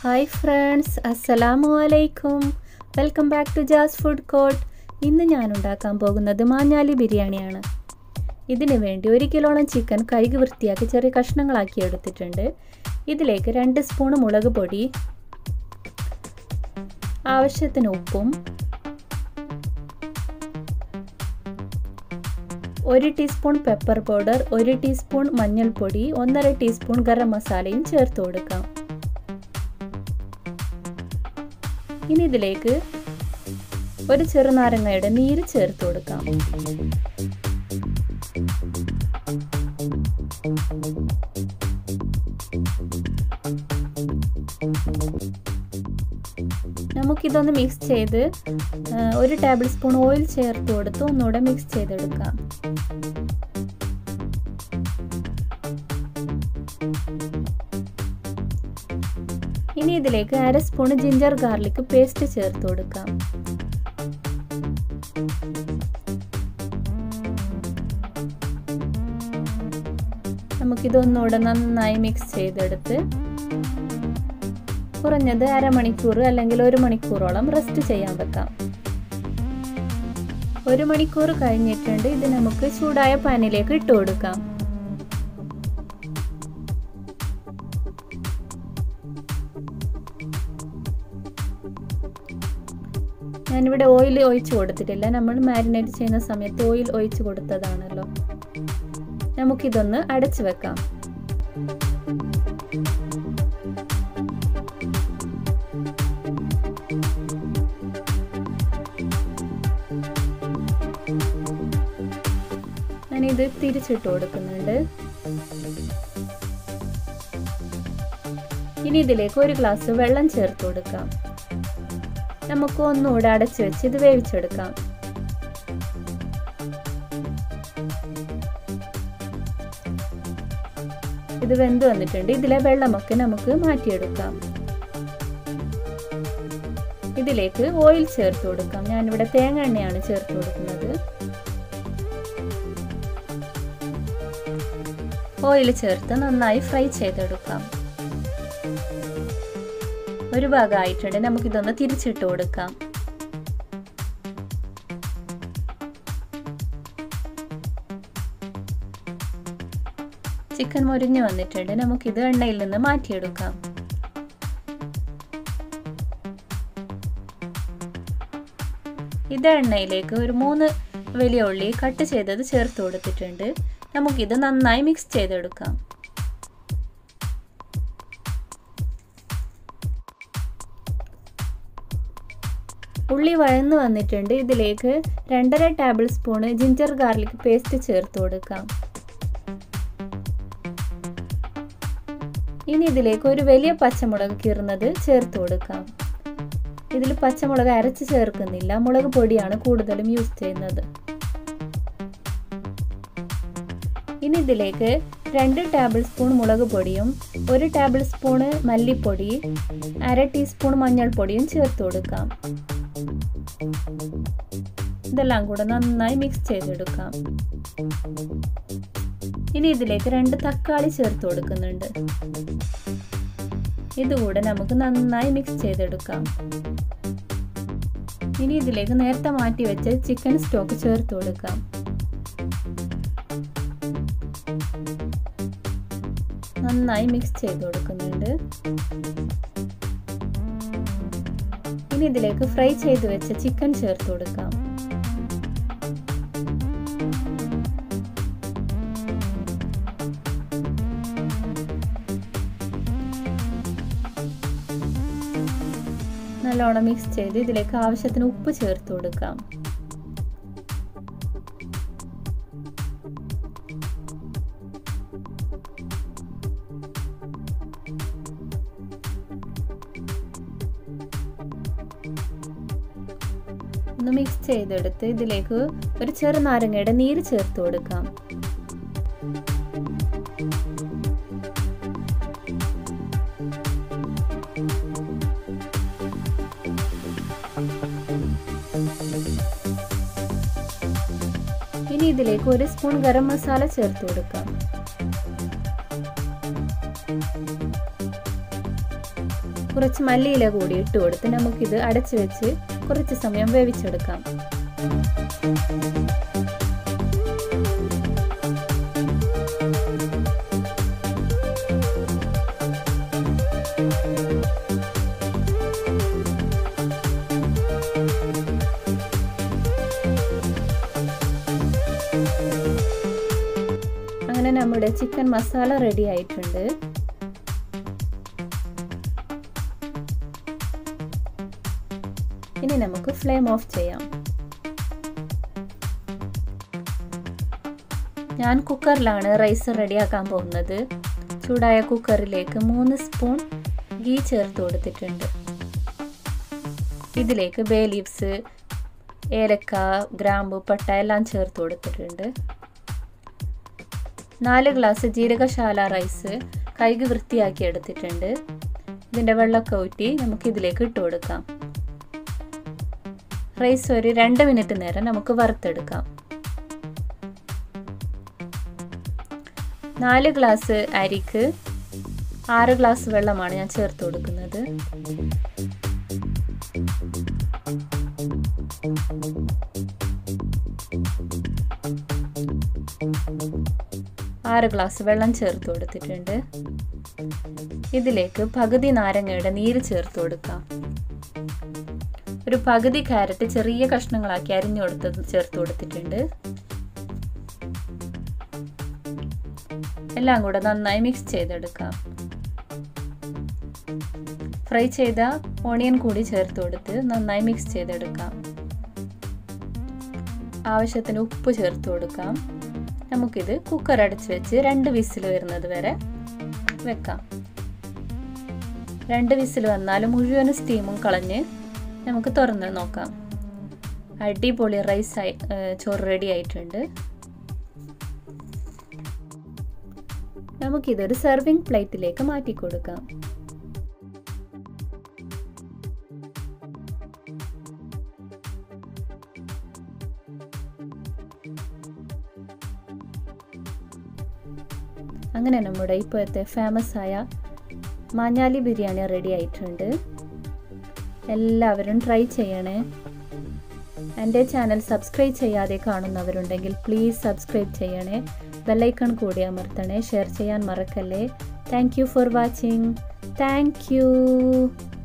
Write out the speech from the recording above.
hi friends അസ്സലാമു അലൈക്കും welcome back to Jaz food court ഇന്ന് ഞാൻ ഉണ്ടാക്കാൻ പോകുന്നത് മാഞ്ഞാലി ബിരിയാണിയാണ് ഇതിനു വേണ്ടി ഒരു കിലോളം ചിക്കൻ കഴുകി വൃത്തിയാക്കി ചെറിയ കഷ്ണങ്ങളാക്കി എടുത്തിട്ടുണ്ട് ഇതിലേക്ക് രണ്ട് സ്പൂൺ മുളക് പൊടി ആവശ്യത്തിന് ഉപ്പും ഒരു ടീസ്പൂൺ പെപ്പർ പൗഡർ ഒരു ടീസ്പൂൺ മഞ്ഞൾപ്പൊടി ഒന്നര ടീസ്പൂൺ ഗരം മസാലയും ചേർത്ത് കൊടുക്കാം ഇനി ഇതിലേക്ക് ഒരു ചെറുനാരങ്ങയുടെ നീര് ചേർത്ത് കൊടുക്കാം നമുക്കിതൊന്ന് മിക്സ് ചെയ്ത് ഒരു ടേബിൾ സ്പൂൺ ഓയിൽ ചേർത്ത് കൊടുത്ത് ഒന്നുകൂടെ മിക്സ് ചെയ്തെടുക്കാം ഇനി ഇതിലേക്ക് അര സ്പൂൺ ജിഞ്ചർ ഗാർലിക് പേസ്റ്റ് ചേർത്ത് കൊടുക്കാം നമുക്കിതൊന്നുകൂടെ നന്നായി മിക്സ് ചെയ്തെടുത്ത് കുറഞ്ഞത് അരമണിക്കൂർ അല്ലെങ്കിൽ ഒരു മണിക്കൂറോളം റെസ്റ്റ് ചെയ്യാൻ വെക്കാം ഒരു മണിക്കൂർ കഴിഞ്ഞിട്ടുണ്ട് ഇത് നമുക്ക് ചൂടായ പാനിലേക്ക് ഇട്ട് കൊടുക്കാം ഞാനിവിടെ ഓയിൽ ഒഴിച്ച് കൊടുത്തിട്ടില്ല നമ്മൾ മാരിനേറ്റ് ചെയ്യുന്ന സമയത്ത് ഓയിൽ ഒഴിച്ച് കൊടുത്തതാണല്ലോ നമുക്കിതൊന്ന് അടച്ചു വെക്കാം ഞാനിത് തിരിച്ചിട്ട് കൊടുക്കുന്നുണ്ട് ഇനി ഇതിലേക്ക് ഒരു ഗ്ലാസ് വെള്ളം ചേർത്ത് കൊടുക്കാം നമുക്ക് ഒന്നുകൂടെ അടച്ചു വെച്ച് ഇത് വേവിച്ചെടുക്കാം ഇത് വെന്ത് വന്നിട്ടുണ്ട് ഇതിലെ വെള്ളമൊക്കെ നമുക്ക് മാറ്റിയെടുക്കാം ഇതിലേക്ക് ഓയിൽ ചേർത്ത് കൊടുക്കാം ഞാനിവിടെ തേങ്ങ എണ്ണയാണ് ചേർത്ത് കൊടുക്കുന്നത് ഓയിൽ ചേർത്ത് നന്നായി ഫ്രൈ ചെയ്തെടുക്കാം ഒരു ഭാഗമായിട്ടുണ്ട് നമുക്കിതൊന്ന് തിരിച്ചിട്ട് കൊടുക്കാം ചിക്കൻ മുരിഞ്ഞു വന്നിട്ടുണ്ട് നമുക്കിത് എണ്ണയിൽ നിന്ന് മാറ്റിയെടുക്കാം ഇത് എണ്ണയിലേക്ക് ഒരു മൂന്ന് വലിയ ഉള്ളി കട്ട് ചെയ്തത് ചേർത്ത് കൊടുത്തിട്ടുണ്ട് നമുക്കിത് നന്നായി മിക്സ് ചെയ്തെടുക്കാം ഉള്ളി വഴന്നു വന്നിട്ടുണ്ട് ഇതിലേക്ക് രണ്ടര tablespoon ginger garlic paste ചേർത്ത് കൊടുക്കാം ഇനി ഇതിലേക്ക് ഒരു വലിയ പച്ചമുളക് കീറുന്നത് ചേർത്ത് കൊടുക്കാം ഇതിൽ പച്ചമുളക് അരച്ച് ചേർക്കുന്നില്ല മുളക് പൊടിയാണ് കൂടുതലും യൂസ് ചെയ്യുന്നത് ഇനി ഇതിലേക്ക് രണ്ട് ടേബിൾ സ്പൂൺ മുളക് പൊടിയും ഒരു ടേബിൾ സ്പൂണ് മല്ലിപ്പൊടി അര ടീസ്പൂൺ മഞ്ഞൾപ്പൊടിയും ചേർത്ത് കൊടുക്കാം ഇതെല്ലാം കൂടെ നന്നായി മിക്സ് ചെയ്തെടുക്കാം ഇനി ഇതിലേക്ക് രണ്ട് തക്കാളി ചേർത്ത് കൊടുക്കുന്നുണ്ട് ഇതുകൂടെ നമുക്ക് നന്നായി മിക്സ് ചെയ്തെടുക്കാം ഇനി ഇതിലേക്ക് നേരത്തെ മാറ്റി വെച്ച ചിക്കൻ സ്റ്റോക്ക് ചേർത്ത് കൊടുക്കാം നന്നായി മിക്സ് ചെയ്ത് കൊടുക്കുന്നുണ്ട് ഇനി ഇതിലേക്ക് ഫ്രൈ ചെയ്ത് വെച്ച ചിക്കൻ ചേർത്ത് കൊടുക്കാം നല്ലോണം മിക്സ് ചെയ്ത് ഇതിലേക്ക് ആവശ്യത്തിന് ഉപ്പ് ചേർത്ത് കൊടുക്കാം ഒന്ന് മിക്സ് ചെയ്തെടുത്ത് ഇതിലേക്ക് ഒരു ചെറുനാരങ്ങയുടെ നീര് ചേർത്ത് കൊടുക്കാം ഇനി ഇതിലേക്ക് ഒരു സ്പൂൺ ഗരം മസാല ചേർത്ത് കൊടുക്കാം കുറച്ച് മല്ലിയില കൂടി ഇട്ട് കൊടുത്ത് നമുക്കിത് അടച്ചു വെച്ച് കുറച്ച് സമയം വേവിച്ചെടുക്കാം അങ്ങനെ നമ്മുടെ ചിക്കൻ മസാല റെഡി ആയിട്ടുണ്ട് ഇനി നമുക്ക് ഫ്ലെയിം ഓഫ് ചെയ്യാം ഞാൻ കുക്കറിലാണ് റൈസ് റെഡിയാക്കാൻ പോകുന്നത് ചൂടായ കുക്കറിലേക്ക് മൂന്ന് സ്പൂൺ ഗീ ചേർത്ത് കൊടുത്തിട്ടുണ്ട് ഇതിലേക്ക് ബേ ലീവ്സ് ഏലക്ക ഗ്രാമ്പു പട്ട എല്ലാം ചേർത്ത് കൊടുത്തിട്ടുണ്ട് നാല് ഗ്ലാസ് ജീരകശാല റൈസ് കൈകി വൃത്തിയാക്കി എടുത്തിട്ടുണ്ട് ഇതിൻ്റെ വെള്ളമൊക്കെ ഊറ്റി നമുക്ക് ഇതിലേക്ക് ഇട്ട് കൊടുക്കാം റൈസ് ഒരു രണ്ട് മിനിറ്റ് നേരം നമുക്ക് വറുത്തെടുക്കാം നാല് ഗ്ലാസ് അരിക്ക് ആറ് ഗ്ലാസ് വെള്ളമാണ് ഞാൻ ചേർത്ത് കൊടുക്കുന്നത് ആറ് ഗ്ലാസ് വെള്ളം ചേർത്ത് കൊടുത്തിട്ടുണ്ട് ഇതിലേക്ക് പകുതി നാരങ്ങയുടെ നീര് ചേർത്ത് കൊടുക്കാം ഒരു പകുതി ക്യാരറ്റ് ചെറിയ കഷ്ണങ്ങളാക്കി അരിഞ്ഞു കൊടുത്തത് ചേർത്ത് കൊടുത്തിട്ടുണ്ട് എല്ലാം കൂടെ നന്നായി മിക്സ് ചെയ്തെടുക്കാം ഫ്രൈ ചെയ്ത ഓണിയൻ കൂടി ചേർത്ത് കൊടുത്ത് നന്നായി മിക്സ് ചെയ്തെടുക്കാം ആവശ്യത്തിന് ഉപ്പ് ചേർത്ത് കൊടുക്കാം നമുക്കിത് കുക്കർ അടച്ച് വെച്ച് രണ്ട് വിസിൽ വരുന്നത് വരെ വെക്കാം രണ്ട് വിസിൽ വന്നാൽ മുഴുവൻ സ്റ്റീമും കളഞ്ഞ് നമുക്ക് തുറന്ന് നോക്കാം അടിപൊളി റൈസ് ആയി ചോറ് റെഡി ആയിട്ടുണ്ട് നമുക്കിതൊരു സെർവിങ് പ്ലേറ്റിലേക്ക് മാറ്റി കൊടുക്കാം അങ്ങനെ നമ്മുടെ ഇപ്പോഴത്തെ ഫേമസ് ആയ മാഞ്ഞാലി ബിരിയാണി റെഡി ആയിട്ടുണ്ട് എല്ലാവരും ട്രൈ ചെയ്യണേ എൻ്റെ ചാനൽ സബ്സ്ക്രൈബ് ചെയ്യാതെ കാണുന്നവരുണ്ടെങ്കിൽ പ്ലീസ് സബ്സ്ക്രൈബ് ചെയ്യണേ ബെല്ലൈക്കൺ കൂടി അമർത്തണേ ഷെയർ ചെയ്യാൻ മറക്കല്ലേ thank you for watching thank U